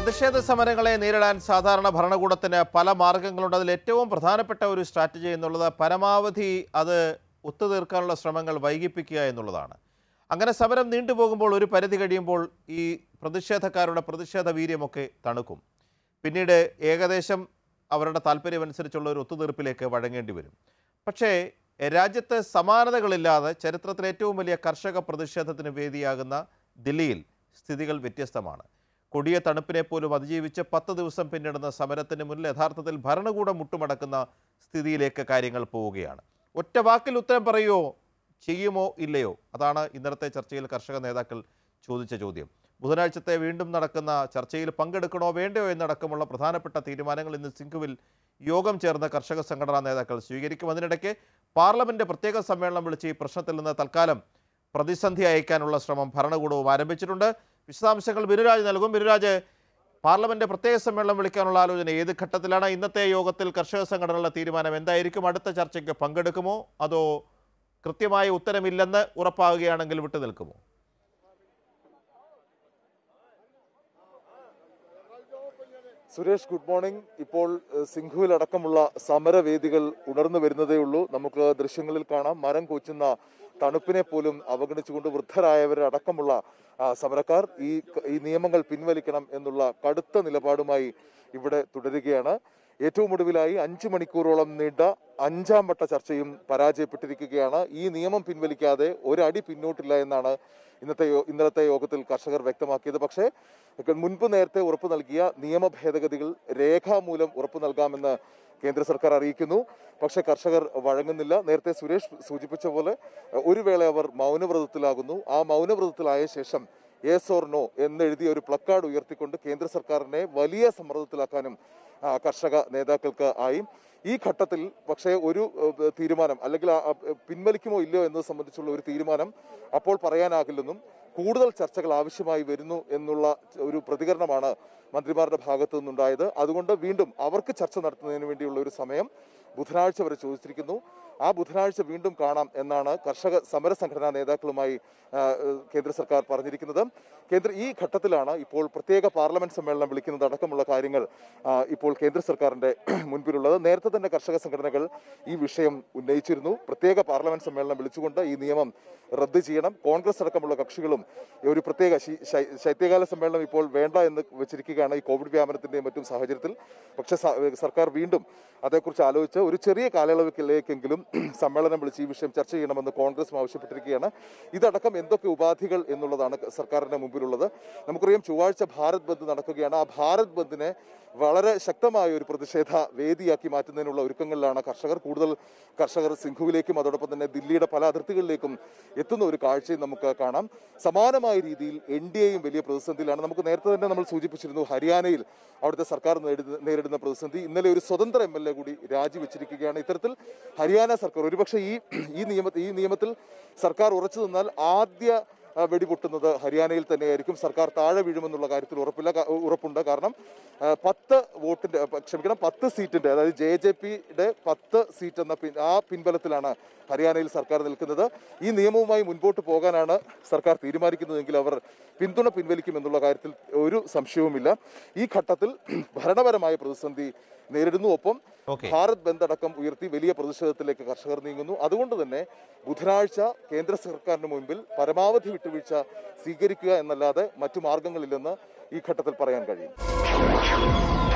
പ്രതിഷേധ സമരങ്ങളെ നേരിടാൻ സാധാരണ ഭരണകൂടത്തിന് പല മാർഗങ്ങളുണ്ട് അതിൽ ഏറ്റവും പ്രധാനപ്പെട്ട ഒരു സ്ട്രാറ്റജി എന്നുള്ളത് പരമാവധി അത് ഒത്തുതീർക്കാനുള്ള ശ്രമങ്ങൾ വൈകിപ്പിക്കുക എന്നുള്ളതാണ് അങ്ങനെ സമരം നീണ്ടുപോകുമ്പോൾ ഒരു പരിധി കഴിയുമ്പോൾ ഈ പ്രതിഷേധക്കാരുടെ പ്രതിഷേധ വീര്യമൊക്കെ തണുക്കും പിന്നീട് ഏകദേശം അവരുടെ താല്പര്യമനുസരിച്ചുള്ള ഒരു ഒത്തുതീർപ്പിലേക്ക് വഴങ്ങേണ്ടി വരും പക്ഷേ രാജ്യത്ത് സമാനതകളില്ലാതെ ചരിത്രത്തിലെ ഏറ്റവും വലിയ കർഷക പ്രതിഷേധത്തിന് വേദിയാകുന്ന ദില്ലിയിൽ സ്ഥിതികൾ വ്യത്യസ്തമാണ് കൊടിയ തണുപ്പിനെ പോലും അതിജീവിച്ച് പത്ത് ദിവസം പിന്നിടുന്ന സമരത്തിന് മുന്നിൽ യഥാർത്ഥത്തിൽ ഭരണകൂടം മുട്ടുമടക്കുന്ന സ്ഥിതിയിലേക്ക് കാര്യങ്ങൾ പോവുകയാണ് ഒറ്റ വാക്കിൽ ഉത്തരം പറയുമോ ചെയ്യുമോ ഇല്ലയോ അതാണ് ഇന്നലത്തെ ചർച്ചയിൽ കർഷക നേതാക്കൾ ചോദിച്ച ചോദ്യം ബുധനാഴ്ചത്തെ വീണ്ടും നടക്കുന്ന ചർച്ചയിൽ പങ്കെടുക്കണോ വേണ്ടയോ എന്നടക്കമുള്ള പ്രധാനപ്പെട്ട തീരുമാനങ്ങൾ ഇന്ന് സിംഘുവിൽ യോഗം ചേർന്ന കർഷക സംഘടനാ നേതാക്കൾ സ്വീകരിക്കും അതിനിടയ്ക്ക് പാർലമെന്റ് പ്രത്യേക സമ്മേളനം വിളിച്ച് ഈ പ്രശ്നത്തിൽ നിന്ന് തൽക്കാലം പ്രതിസന്ധി അയക്കാനുള്ള ശ്രമം ഭരണകൂടവും ആരംഭിച്ചിട്ടുണ്ട് വിശദാംശങ്ങൾ ബിനുരാജ് നൽകും ബിനുരാജ് പാർലമെന്റ് പ്രത്യേക സമ്മേളനം വിളിക്കാനുള്ള ആലോചന ഏത് ഘട്ടത്തിലാണ് ഇന്നത്തെ യോഗത്തിൽ കർഷക സംഘടനകളുടെ തീരുമാനം എന്തായിരിക്കും അടുത്ത ചർച്ചയ്ക്ക് പങ്കെടുക്കുമോ അതോ കൃത്യമായ ഉത്തരമില്ലെന്ന് ഉറപ്പാകുകയാണെങ്കിൽ വിട്ടുനിൽക്കുമോ സുരേഷ് ഗുഡ് മോർണിംഗ് ഇപ്പോൾ ഏഹ്, സിംഘുവിലടക്കമുള്ള സമരവേദികൾ ഉണർന്നു വരുന്നതേ ഉള്ളൂ നമുക്ക് ദൃശ്യങ്ങളിൽ കാണാം മരം കൊച്ചുന്ന തണുപ്പിനെ പോലും അവഗണിച്ചുകൊണ്ട് വൃദ്ധരായവരടക്കമുള്ള ആ, സമരക്കാർ ഈ ഈ നിയമങ്ങൾ പിൻവലിക്കണം എന്നുള്ള കടുത്ത നിലപാടുമായി ഇവിടെ തുടരുകയാണ് ഏറ്റവും ഒടുവിലായി അഞ്ചു മണിക്കൂറോളം നീണ്ട അഞ്ചാം വട്ട ചർച്ചയും പരാജയപ്പെട്ടിരിക്കുകയാണ് ഈ നിയമം പിൻവലിക്കാതെ ഒരടി പിന്നോട്ടില്ല എന്നാണ് ഇന്നത്തെ യോ- ഇന്നലത്തെ യോഗത്തിൽ കർഷകർ വ്യക്തമാക്കിയത് പക്ഷേ മുൻപ് നേരത്തെ ഉറപ്പു നൽകിയ നിയമ ഭേദഗതികൾ രേഖാമൂലം ഉറപ്പു നൽകാമെന്ന് കേന്ദ്ര സർക്കാർ അറിയിക്കുന്നു പക്ഷേ കർഷകർ വഴങ്ങുന്നില്ല നേരത്തെ സുരേഷ് സൂചിപ്പിച്ച പോലെ അഹ്, ഒരു വേള അവർ മൗനവ്രതത്തിലാകുന്നു ആ മൗനവ്രതത്തിലായ ശേഷം യെസ് ഓർ നോ എന്നെഴുതിയ ഒരു പ്ലക്കാർഡ് ഉയർത്തിക്കൊണ്ട് കേന്ദ്ര സർക്കാരിനെ വലിയ സമ്മർദ്ദത്തിലാക്കാനും ആ, കർഷക നേതാക്കൾക്ക് ആയി ഈ ഘട്ടത്തിൽ പക്ഷേ ഒരു ഏഹ്, തീരുമാനം അല്ലെങ്കിൽ ആ, ആ, പിൻവലിക്കുമോ ഇല്ലയോ എന്നത് സംബന്ധിച്ചുള്ള ഒരു തീരുമാനം അപ്പോൾ പറയാനാകില്ലെന്നും കൂടുതൽ ചർച്ചകൾ ആവശ്യമായി വരുന്നു എന്നുള്ള ഒരു പ്രതികരണമാണ് മന്ത്രിമാരുടെ ഭാഗത്തു നിന്നുണ്ടായത് അതുകൊണ്ട് വീണ്ടും അവർക്ക് ചർച്ച നടത്തുന്നതിന് വേണ്ടിയുള്ള ഒരു സമയം ബുധനാഴ്ച വരെ ചോദിച്ചിരിക്കുന്നു ആ ബുധനാഴ്ച വീണ്ടും കാണാം എന്നാണ് കർഷക സമര സംഘടനാ നേതാക്കളുമായി ആ, ഏഹ്, കേന്ദ്ര സർക്കാർ പറഞ്ഞിരിക്കുന്നത് കേന്ദ്ര ഈ ഘട്ടത്തിലാണ് ഇപ്പോൾ പ്രത്യേക പാർലമെന്റ് സമ്മേളനം വിളിക്കുന്നത് അടക്കമുള്ള കാര്യങ്ങൾ ആ, ഇപ്പോൾ കേന്ദ്ര സർക്കാരിന്റെ മുൻപിലുള്ളത് നേരത്തെ തന്നെ കർഷക സംഘടനകൾ ഈ വിഷയം ഉന്നയിച്ചിരുന്നു പ്രത്യേക പാർലമെന്റ് സമ്മേളനം വിളിച്ചുകൊണ്ട് ഈ നിയമം റദ്ദ് ചെയ്യണം കോൺഗ്രസ് അടക്കമുള്ള കക്ഷികളും ഒരു പ്രത്യേക ശി- ശൈ- ശൈത്യകാല സമ്മേളനം ഇപ്പോൾ വേണ്ട എന്ന് വെച്ചിരിക്കുകയാണ് ഈ കോവിഡ് വ്യാപനത്തിന്റെയും മറ്റും സാഹചര്യത്തിൽ പക്ഷേ സ- സർക്കാർ വീണ്ടും അതേക്കുറിച്ച് ആലോചിച്ച് ഒരു ചെറിയ കാലയളവിലേക്കെങ്കിലും സമ്മേളനം വിളിച്ച് ഈ വിഷയം ചർച്ച ചെയ്യണമെന്ന് കോൺഗ്രസും ആവശ്യപ്പെട്ടിരിക്കുകയാണ് ഇതടക്കം എന്തൊക്കെ ഉപാധികൾ എന്നുള്ളതാണ് സർക്കാരിന്റെ മുമ്പിലുള്ളത് നമുക്കറിയാം ചൊവ്വാഴ്ച ഭാരത് ബന്ദ് നടക്കുകയാണ് ആ ഭാരത് ബന്ദിനെ വളരെ ശക്തമായ ഒരു പ്രതിഷേധ വേദിയാക്കി മാറ്റുന്നതിനുള്ള ഒരുക്കങ്ങളിലാണ് കർഷകർ കൂടുതൽ കർഷകർ സിംഘുവിലേക്കും അതോടൊപ്പം തന്നെ ദില്ലിയുടെ പല അതിർത്തികളിലേക്കും എത്തുന്ന ഒരു കാഴ്ചയും നമുക്ക് കാണാം സമാനമായ രീതിയിൽ എൻ ഡി എയും വലിയ പ്രതിസന്ധിയിലാണ് നമുക്ക് നേരത്തെ തന്നെ നമ്മൾ സൂചിപ്പിച്ചിരുന്നു ഹരിയാനയിൽ അവിടുത്തെ സർക്കാർ നേരിടുന്ന നേരിടുന്ന പ്രതിസന്ധി ഇന്നലെ ഒരു സ്വതന്ത്ര എം എൽ എ കൂടി രാജിവെച്ചിരിക്കുകയാണ് ഇത്തരത്തിൽ ഹരിയാന സർക്കാർ ഒരുപക്ഷെ ഈ ഈ നിയമ ഈ നിയമത്തിൽ സർക്കാർ ഉറച്ചു നിന്നാൽ ആദ്യ ആ, വെടിപൊട്ടുന്നത് ഹരിയാനയിൽ തന്നെയായിരിക്കും സർക്കാർ താഴെ വീഴുമെന്നുള്ള കാര്യത്തിൽ ഉറപ്പില്ല ക- ഉറപ്പുണ്ട് കാരണം ആ, പത്ത് വോട്ടിന്റെ പ- ക്ഷമിക്കണം പത്ത് സീറ്റിന്റെ അതായത് ജെ ജെ പിയുടെ പത്ത് സീറ്റ് എന്ന പിൻ- ആ പിൻബലത്തിലാണ് ഹരിയാനയിൽ സർക്കാർ നിൽക്കുന്നത് ഈ നിയമവുമായി മുൻപോട്ട് പോകാനാണ് സർക്കാർ തീരുമാനിക്കുന്നതെങ്കിൽ അവർ പിന്തുണ പിൻവലിക്കുമെന്നുള്ള കാര്യത്തിൽ ഒരു സംശയവുമില്ല ഈ ഘട്ടത്തിൽ ഭരണപരമായ പ്രതിസന്ധി നേരിടുന്നു ഒപ്പം ഓക്കെ ഭാരത് ബന്ദ് അടക്കം ഉയർത്തി വലിയ പ്രതിഷേധത്തിലേക്ക് കർഷകർ നീങ്ങുന്നു അതുകൊണ്ട് തന്നെ ബുധനാഴ്ച കേന്ദ്ര സർക്കാരിന് മുൻപിൽ പരമാവധി വിട്ടുവീഴ്ച സ്വീകരിക്കുക എന്നല്ലാതെ മറ്റു മാർഗങ്ങളില്ലെന്ന് ഈ ഘട്ടത്തിൽ പറയാൻ കഴിയും